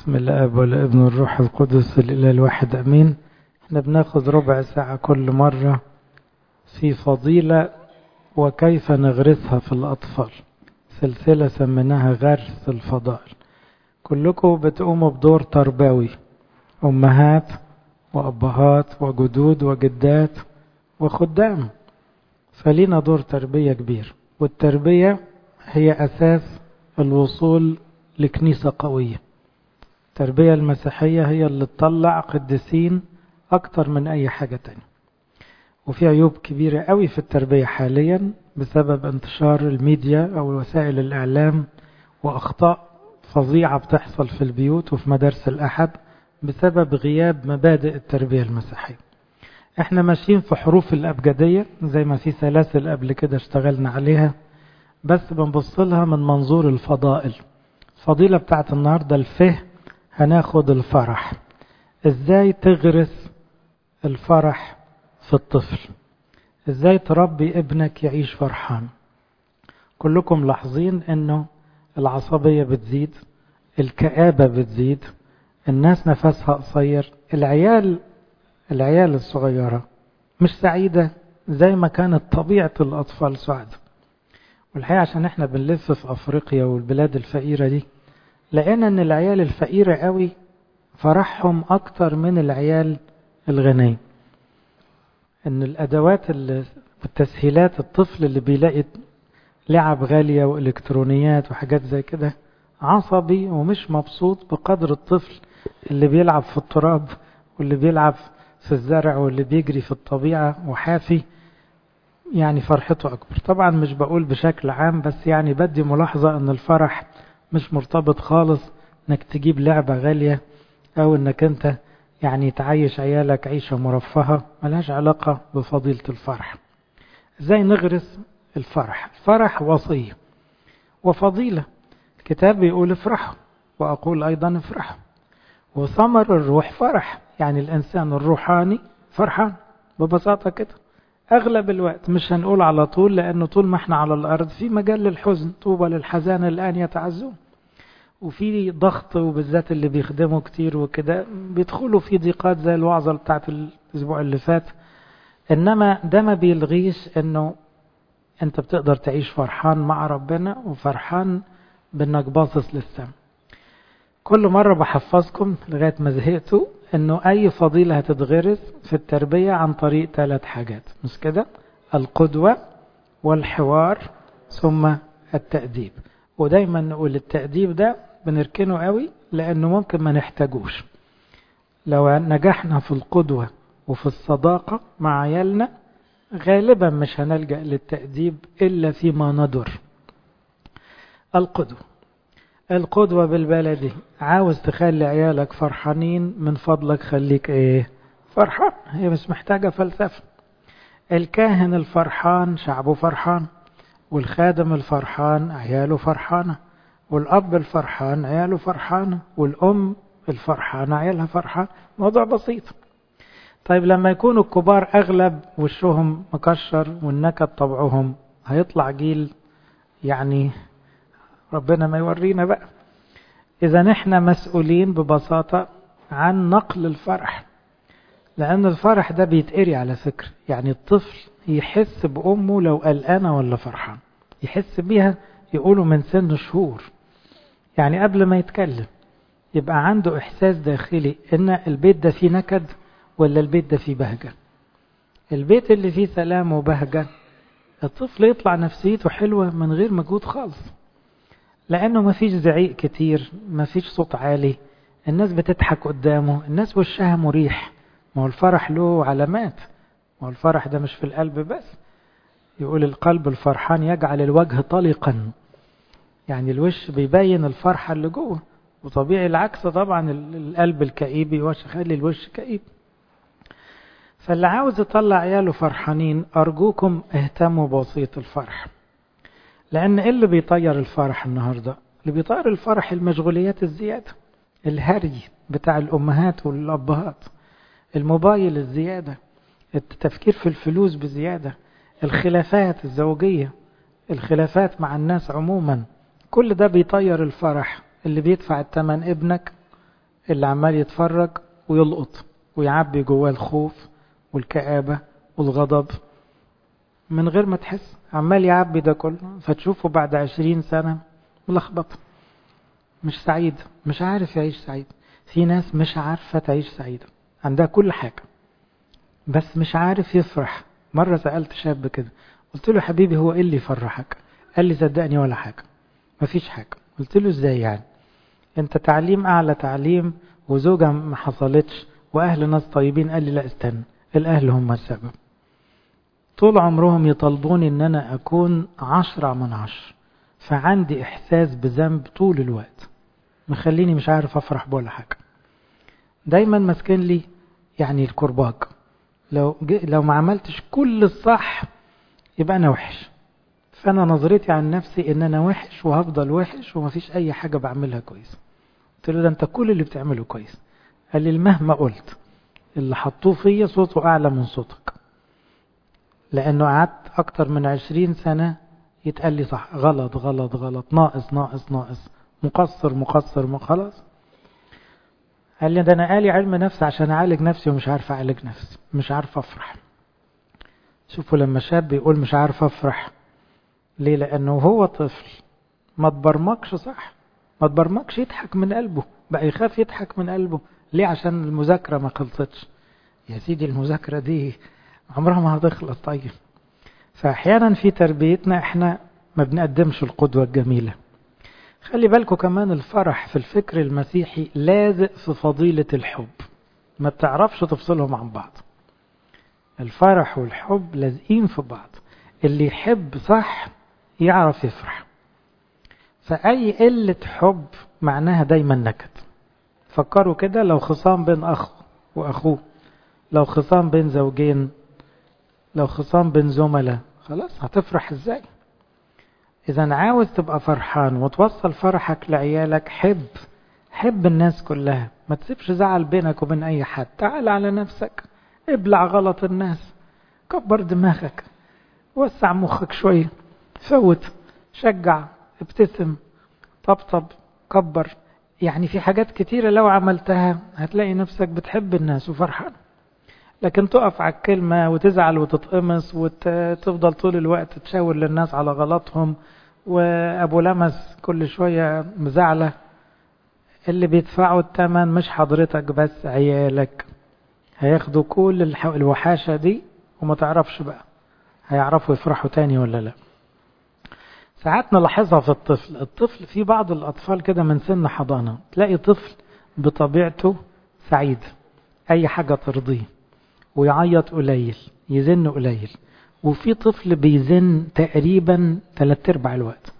بسم الاب والابن والروح القدس الاله الواحد امين احنا بناخد ربع ساعة كل مرة في فضيلة وكيف نغرسها في الاطفال سلسلة سميناها غرس الفضائل كلكم بتقوموا بدور تربوي امهات وابهات وجدود وجدات وخدام فلينا دور تربية كبير والتربية هي اساس الوصول لكنيسة قوية التربية المسيحية هي اللي تطلع قديسين أكتر من أي حاجة تانية وفي عيوب كبيرة قوي في التربية حاليا بسبب انتشار الميديا أو وسائل الإعلام وأخطاء فظيعة بتحصل في البيوت وفي مدارس الأحد بسبب غياب مبادئ التربية المسيحية احنا ماشيين في حروف الأبجدية زي ما في سلاسل قبل كده اشتغلنا عليها بس بنبص لها من منظور الفضائل الفضيلة بتاعت النهاردة الفه هناخد الفرح ازاي تغرس الفرح في الطفل ازاي تربي ابنك يعيش فرحان كلكم لاحظين انه العصبية بتزيد الكآبة بتزيد الناس نفسها قصير العيال العيال الصغيرة مش سعيدة زي ما كانت طبيعة الأطفال سعدة والحقيقة عشان احنا بنلف في أفريقيا والبلاد الفقيرة دي لقينا ان العيال الفقيرة قوي فرحهم اكتر من العيال الغنية ان الادوات والتسهيلات الطفل اللي بيلاقي لعب غالية والكترونيات وحاجات زي كده عصبي ومش مبسوط بقدر الطفل اللي بيلعب في التراب واللي بيلعب في الزرع واللي بيجري في الطبيعة وحافي يعني فرحته أكبر طبعا مش بقول بشكل عام بس يعني بدي ملاحظة أن الفرح مش مرتبط خالص انك تجيب لعبة غالية او انك انت يعني تعيش عيالك عيشة مرفهة ملهاش علاقة بفضيلة الفرح ازاي نغرس الفرح الفرح وصية وفضيلة الكتاب بيقول افرحوا واقول ايضا افرحوا وثمر الروح فرح يعني الانسان الروحاني فرحان ببساطة كده اغلب الوقت مش هنقول على طول لانه طول ما احنا على الارض في مجال للحزن طوبى للحزان الان يتعزون وفي ضغط وبالذات اللي بيخدموا كتير وكده بيدخلوا في ضيقات زي الوعظة بتاعت الاسبوع اللي فات انما ده ما بيلغيش انه انت بتقدر تعيش فرحان مع ربنا وفرحان بانك باصص للسماء كل مرة بحفظكم لغاية ما زهقتوا انه اي فضيلة هتتغرس في التربية عن طريق ثلاث حاجات مش كده القدوة والحوار ثم التأديب ودايما نقول التأديب ده بنركنه قوي لانه ممكن ما نحتاجوش لو نجحنا في القدوة وفي الصداقة مع عيالنا غالبا مش هنلجأ للتأديب إلا فيما ندر القدوة القدوة بالبلدي عاوز تخلي عيالك فرحانين من فضلك خليك ايه فرحان هي مش محتاجة فلسفة الكاهن الفرحان شعبه فرحان والخادم الفرحان عياله فرحانة والأب الفرحان عياله فرحانة والأم الفرحانة عيالها فرحان موضوع بسيط طيب لما يكونوا الكبار أغلب وشهم مكشر والنكد طبعهم هيطلع جيل يعني ربنا ما يورينا بقى إذا نحن مسؤولين ببساطة عن نقل الفرح لأن الفرح ده بيتقري على فكرة يعني الطفل يحس بأمه لو قلقانة ولا فرحان يحس بيها يقولوا من سن شهور يعني قبل ما يتكلم يبقى عنده إحساس داخلي إن البيت ده فيه نكد ولا البيت ده فيه بهجة البيت اللي فيه سلام وبهجة الطفل يطلع نفسيته حلوة من غير مجهود خالص لأنه مفيش زعيق كتير مفيش صوت عالي الناس بتضحك قدامه الناس وشها مريح ما هو الفرح له علامات ما هو الفرح ده مش في القلب بس يقول القلب الفرحان يجعل الوجه طلقا يعني الوش بيبين الفرحة اللي جوه وطبيعي العكس طبعا القلب الكئيب يخلي الوش كئيب فاللي عاوز يطلع عياله فرحانين أرجوكم اهتموا بوصية الفرح لأن إيه اللي بيطير الفرح النهاردة اللي بيطير الفرح المشغوليات الزيادة الهري بتاع الأمهات والأبهات الموبايل الزيادة التفكير في الفلوس بزيادة الخلافات الزوجية الخلافات مع الناس عموما كل ده بيطير الفرح اللي بيدفع الثمن ابنك اللي عمال يتفرج ويلقط ويعبي جواه الخوف والكآبة والغضب من غير ما تحس عمال يعبي ده كله فتشوفه بعد عشرين سنة ملخبط مش سعيد مش عارف يعيش سعيد في ناس مش عارفة تعيش سعيدة عندها كل حاجة بس مش عارف يفرح مرة سألت شاب كده قلت له حبيبي هو ايه اللي يفرحك قال لي صدقني ولا حاجة مفيش حاجة قلت له ازاي يعني انت تعليم اعلى تعليم وزوجة ما حصلتش واهل ناس طيبين قال لي لا استنى الاهل هم السبب طول عمرهم يطلبوني ان انا اكون عشرة من عشر فعندي احساس بذنب طول الوقت مخليني مش عارف افرح بولا حاجة دايما ماسكين لي يعني الكرباج لو لو ما عملتش كل الصح يبقى انا وحش فانا نظرتي عن نفسي ان انا وحش وهفضل وحش ومفيش اي حاجة بعملها كويس قلت له ده انت كل اللي بتعمله كويس قال لي مهما قلت اللي حطوه فيا صوته اعلى من صوتك لانه قعدت اكتر من عشرين سنة يتقال لي صح غلط غلط غلط ناقص ناقص ناقص مقصر مقصر خلاص قال لي ده انا قالي علم نفس عشان اعالج نفسي ومش عارف اعالج نفسي مش عارف افرح شوفوا لما شاب يقول مش عارف افرح ليه لانه هو طفل ما تبرمجش صح ما تبرمجش يضحك من قلبه بقى يخاف يضحك من قلبه ليه عشان المذاكرة ما خلصتش يا سيدي المذاكرة دي عمرها ما هتخلص طيب فأحيانا في تربيتنا احنا ما بنقدمش القدوة الجميلة خلي بالكم كمان الفرح في الفكر المسيحي لازق في فضيلة الحب ما بتعرفش تفصلهم عن بعض الفرح والحب لازقين في بعض اللي يحب صح يعرف يفرح فأي قلة حب معناها دايما نكد فكروا كده لو خصام بين أخ وأخوه لو خصام بين زوجين لو خصام بين زملاء خلاص هتفرح ازاي اذا عاوز تبقى فرحان وتوصل فرحك لعيالك حب حب الناس كلها ما تسيبش زعل بينك وبين اي حد تعال على نفسك ابلع غلط الناس كبر دماغك وسع مخك شوية فوت شجع ابتسم طبطب كبر يعني في حاجات كتيرة لو عملتها هتلاقي نفسك بتحب الناس وفرحان لكن تقف على الكلمة وتزعل وتتقمص وتفضل طول الوقت تشاور للناس على غلطهم وأبو لمس كل شوية مزعلة اللي بيدفعوا الثمن مش حضرتك بس عيالك هياخدوا كل الوحاشة دي وما تعرفش بقى هيعرفوا يفرحوا تاني ولا لا ساعات نلاحظها في الطفل الطفل في بعض الأطفال كده من سن حضانة تلاقي طفل بطبيعته سعيد أي حاجة ترضيه ويعيط قليل يزن قليل وفي طفل بيزن تقريبا ثلاث ارباع الوقت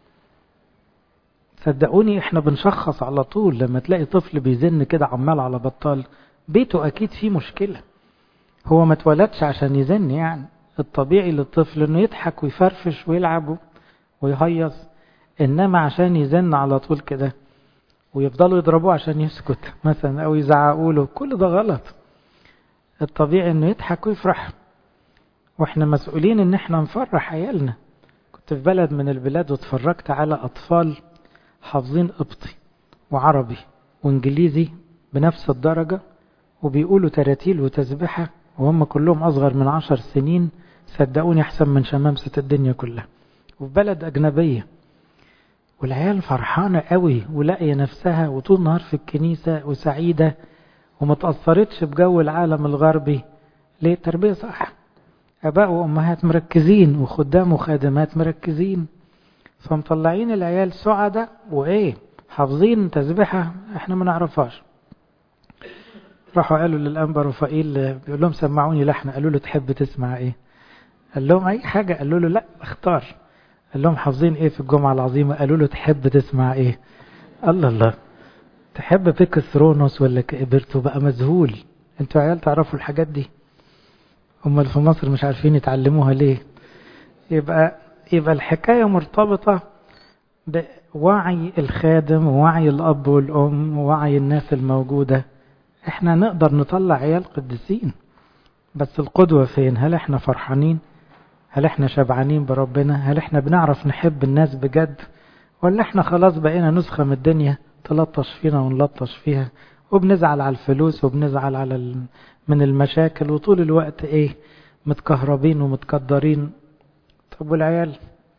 صدقوني احنا بنشخص على طول لما تلاقي طفل بيزن كده عمال على بطال بيته اكيد فيه مشكلة هو ما اتولدش عشان يزن يعني الطبيعي للطفل انه يضحك ويفرفش ويلعب ويهيص انما عشان يزن على طول كده ويفضلوا يضربوه عشان يسكت مثلا او يزعقوا له كل ده غلط الطبيعي انه يضحك ويفرح واحنا مسؤولين ان احنا نفرح عيالنا كنت في بلد من البلاد واتفرجت على اطفال حافظين قبطي وعربي وانجليزي بنفس الدرجة وبيقولوا تراتيل وتسبحة وهم كلهم اصغر من عشر سنين صدقوني احسن من شمامسة الدنيا كلها وفي بلد اجنبية والعيال فرحانة قوي ولاقية نفسها وطول النهار في الكنيسة وسعيدة وما تأثرتش بجو العالم الغربي ليه تربية صح أباء وأمهات مركزين وخدام وخادمات مركزين فمطلعين العيال سعدة وإيه حافظين تسبحة إحنا ما نعرفهاش راحوا قالوا للأنبر وفائيل بيقول لهم سمعوني لحن قالوا له تحب تسمع إيه قال لهم أي حاجة قالوا له لا اختار قال لهم حافظين إيه في الجمعة العظيمة قالوا له تحب تسمع إيه الله الله تحب بيك ثرونوس ولا كإبرتو بقى مذهول انتوا عيال تعرفوا الحاجات دي امال في مصر مش عارفين يتعلموها ليه يبقى يبقى الحكاية مرتبطة بوعي الخادم ووعي الأب والأم ووعي الناس الموجودة احنا نقدر نطلع عيال قديسين بس القدوة فين هل احنا فرحانين هل احنا شبعانين بربنا هل احنا بنعرف نحب الناس بجد ولا احنا خلاص بقينا نسخة من الدنيا تلطش فينا ونلطش فيها وبنزعل على الفلوس وبنزعل على ال... من المشاكل وطول الوقت ايه متكهربين ومتقدرين طب والعيال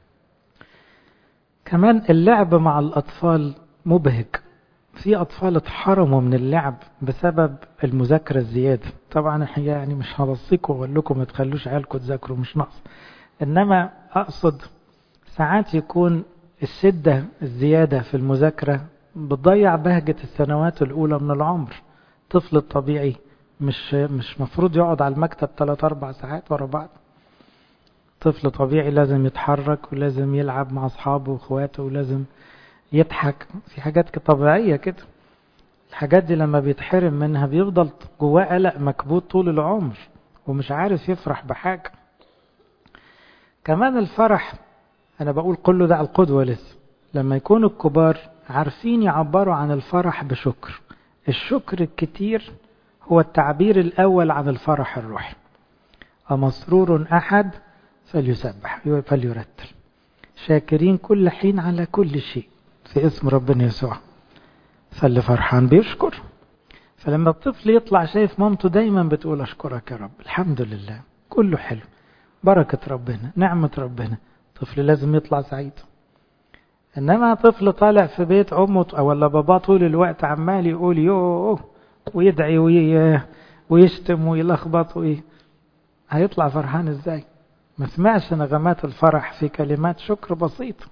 كمان اللعب مع الأطفال مبهج في أطفال اتحرموا من اللعب بسبب المذاكرة الزيادة طبعا الحقيقة يعني مش هوصيكم وأقول لكم ما تخلوش عيالكم تذاكروا مش ناقص إنما أقصد ساعات يكون الشدة الزيادة في المذاكرة بتضيع بهجة السنوات الأولى من العمر طفل الطبيعي مش مش مفروض يقعد على المكتب 3 4 ساعات ورا بعض طفل طبيعي لازم يتحرك ولازم يلعب مع أصحابه وإخواته ولازم يضحك في حاجات طبيعية كده الحاجات دي لما بيتحرم منها بيفضل جواه قلق مكبوت طول العمر ومش عارف يفرح بحاجة كمان الفرح أنا بقول كله ده على القدوة لسه لما يكونوا الكبار عارفين يعبروا عن الفرح بشكر الشكر الكتير هو التعبير الأول عن الفرح الروحي أمسرور أحد فليسبح فليرتل شاكرين كل حين على كل شيء في اسم ربنا يسوع فاللي فرحان بيشكر فلما الطفل يطلع شايف مامته دايما بتقول أشكرك يا رب الحمد لله كله حلو بركة ربنا نعمة ربنا طفل لازم يطلع سعيد إنما طفل طالع في بيت أمه ولا باباه طول الوقت عمال يقول يوه ويدعي وي... ويشتم ويلخبط وي... هيطلع فرحان ازاي ما سمعش نغمات الفرح في كلمات شكر بسيطة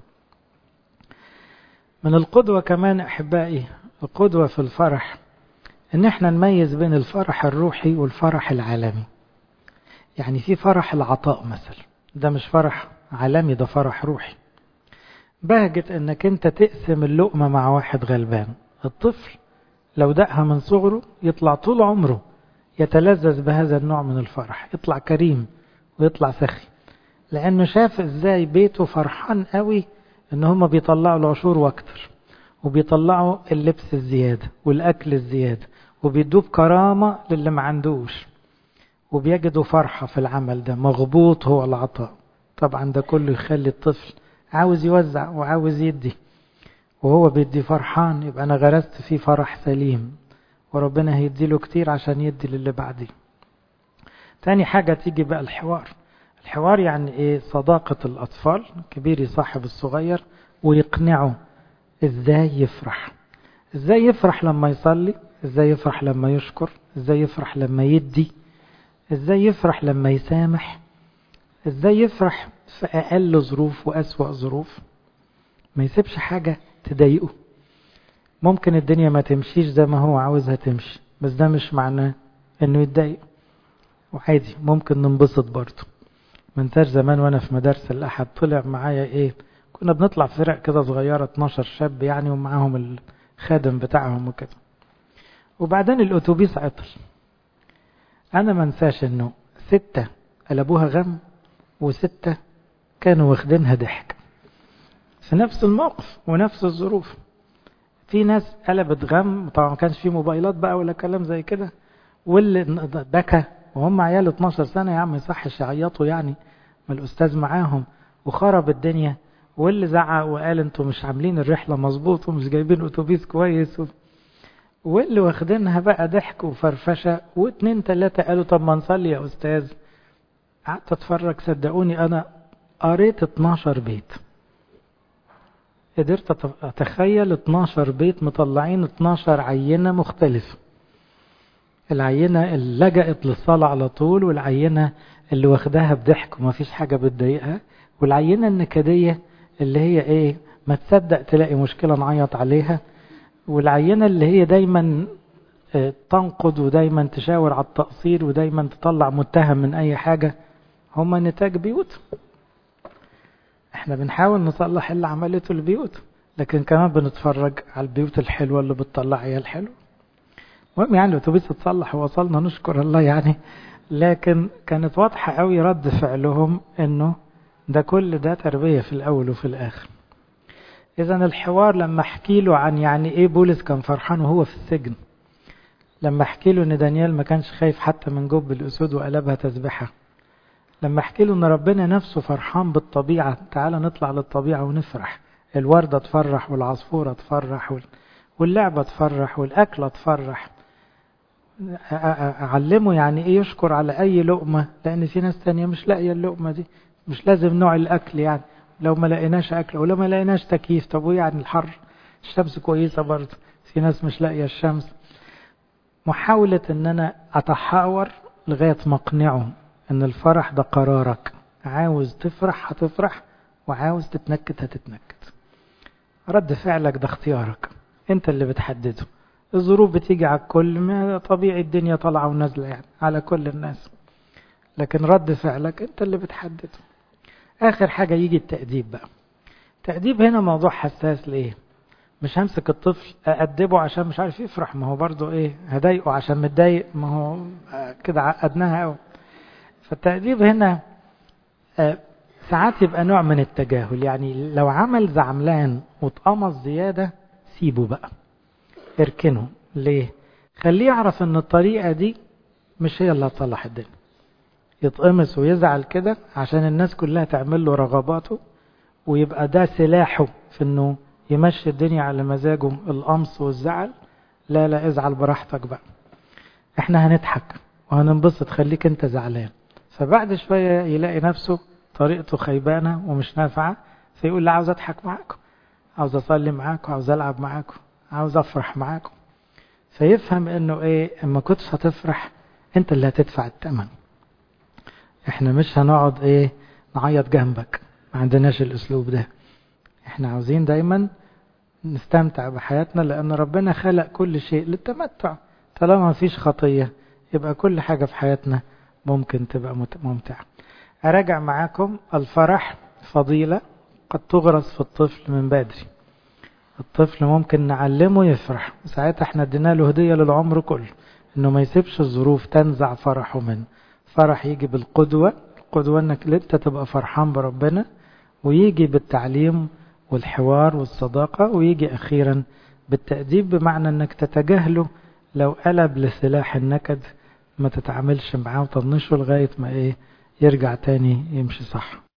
من القدوة كمان أحبائي القدوة في الفرح إن احنا نميز بين الفرح الروحي والفرح العالمي يعني في فرح العطاء مثلا ده مش فرح عالمي ده فرح روحي بهجة انك انت تقسم اللقمة مع واحد غلبان الطفل لو دقها من صغره يطلع طول عمره يتلذذ بهذا النوع من الفرح يطلع كريم ويطلع سخي لانه شاف ازاي بيته فرحان قوي ان هم بيطلعوا العشور واكتر وبيطلعوا اللبس الزيادة والاكل الزيادة وبيدوه بكرامة للي ما عندوش وبيجدوا فرحة في العمل ده مغبوط هو العطاء طبعا ده كله يخلي الطفل عاوز يوزع وعاوز يدي وهو بيدي فرحان يبقى أنا غرست فيه فرح سليم وربنا هيدي له كتير عشان يدي للي بعديه تاني حاجة تيجي بقى الحوار الحوار يعني ايه صداقة الأطفال كبير يصاحب الصغير ويقنعه ازاي يفرح ازاي يفرح لما يصلي ازاي يفرح لما يشكر ازاي يفرح لما يدي ازاي يفرح لما يسامح ازاي يفرح في اقل ظروف واسوأ ظروف ما يسيبش حاجة تضايقه ممكن الدنيا ما تمشيش زي ما هو عاوزها تمشي بس ده مش معناه انه يتضايق وعادي ممكن ننبسط برضه منتاج زمان وانا في مدارس الاحد طلع معايا ايه كنا بنطلع فرق كده صغيرة 12 شاب يعني ومعاهم الخادم بتاعهم وكده وبعدين الاتوبيس عطل انا ما انساش انه ستة قلبوها غم وستة كانوا واخدينها ضحك في نفس الموقف ونفس الظروف في ناس قلبت غم طبعا ما كانش في موبايلات بقى ولا كلام زي كده واللي بكى وهم عيال 12 سنة يا عم يصحش يعيطوا يعني ما الأستاذ معاهم وخرب الدنيا واللي زعق وقال انتوا مش عاملين الرحلة مظبوط ومش جايبين أتوبيس كويس و... واللي واخدينها بقى ضحك وفرفشة واتنين تلاتة قالوا طب ما نصلي يا أستاذ قعدت اتفرج صدقوني أنا قريت 12 بيت قدرت أتخيل 12 بيت مطلعين 12 عينة مختلفة العينة اللي لجأت للصلاة على طول والعينة اللي واخداها بضحك وما فيش حاجة بتضايقها والعينة النكدية اللي هي ايه ما تصدق تلاقي مشكلة نعيط عليها والعينة اللي هي دايما تنقد ودايما تشاور على التقصير ودايما تطلع متهم من اي حاجة هما نتاج بيوت احنا بنحاول نصلح اللي عملته البيوت لكن كمان بنتفرج على البيوت الحلوة اللي بتطلع عيال حلو المهم يعني الاتوبيس اتصلح ووصلنا نشكر الله يعني لكن كانت واضحة قوي رد فعلهم انه ده كل ده تربية في الاول وفي الاخر اذا الحوار لما احكي له عن يعني ايه بولس كان فرحان وهو في السجن لما احكي له ان دانيال ما كانش خايف حتى من جب الاسود وقلبها تسبحه لما احكي له ان ربنا نفسه فرحان بالطبيعة تعالى نطلع للطبيعة ونفرح الوردة تفرح والعصفورة تفرح واللعبة تفرح والأكلة تفرح أعلمه يعني إيه يشكر على أي لقمة لأن في ناس تانية مش لاقية اللقمة دي مش لازم نوع الأكل يعني لو ما لقيناش أكل ولو ما لقيناش تكييف طب وإيه يعني الحر الشمس كويسة برضه في ناس مش لاقية الشمس محاولة ان انا اتحاور لغاية ما اقنعه ان الفرح ده قرارك عاوز تفرح هتفرح وعاوز تتنكت هتتنكت رد فعلك ده اختيارك انت اللي بتحدده الظروف بتيجي على الكل ما طبيعي الدنيا طالعة ونازلة يعني على كل الناس لكن رد فعلك انت اللي بتحدده اخر حاجة يجي التأديب بقى التأديب هنا موضوع حساس ليه مش همسك الطفل أأدبه عشان مش عارف يفرح ما هو برضه إيه هضايقه عشان متضايق ما هو كده عقدناها أوي فالتأديب هنا ساعات يبقى نوع من التجاهل يعني لو عمل زعملان واتقمص زيادة سيبه بقى اركنه ليه خليه يعرف ان الطريقة دي مش هي اللي هتصلح الدنيا يتقمص ويزعل كده عشان الناس كلها تعمل له رغباته ويبقى ده سلاحه في انه يمشي الدنيا على مزاجه القمص والزعل لا لا ازعل براحتك بقى احنا هنضحك وهننبسط خليك انت زعلان فبعد شوية يلاقي نفسه طريقته خيبانة ومش نافعة فيقول لا عاوز اضحك معاكم عاوز اصلي معاكم عاوز العب معاكم عاوز افرح معاكم فيفهم انه ايه اما كنتش هتفرح انت اللي هتدفع الثمن احنا مش هنقعد ايه نعيط جنبك ما عندناش الاسلوب ده احنا عاوزين دايما نستمتع بحياتنا لان ربنا خلق كل شيء للتمتع طالما ما فيش خطية يبقى كل حاجة في حياتنا ممكن تبقى ممتعة أراجع معاكم الفرح فضيلة قد تغرس في الطفل من بدري الطفل ممكن نعلمه يفرح ساعتها احنا ادينا له هدية للعمر كله انه ما يسيبش الظروف تنزع فرحه منه فرح يجي بالقدوة القدوة انك انت تبقى فرحان بربنا ويجي بالتعليم والحوار والصداقة ويجي أخيرا بالتأديب بمعنى أنك تتجاهله لو قلب لسلاح النكد ما تتعاملش معاه وتطنشه لغاية ما إيه يرجع تاني يمشي صح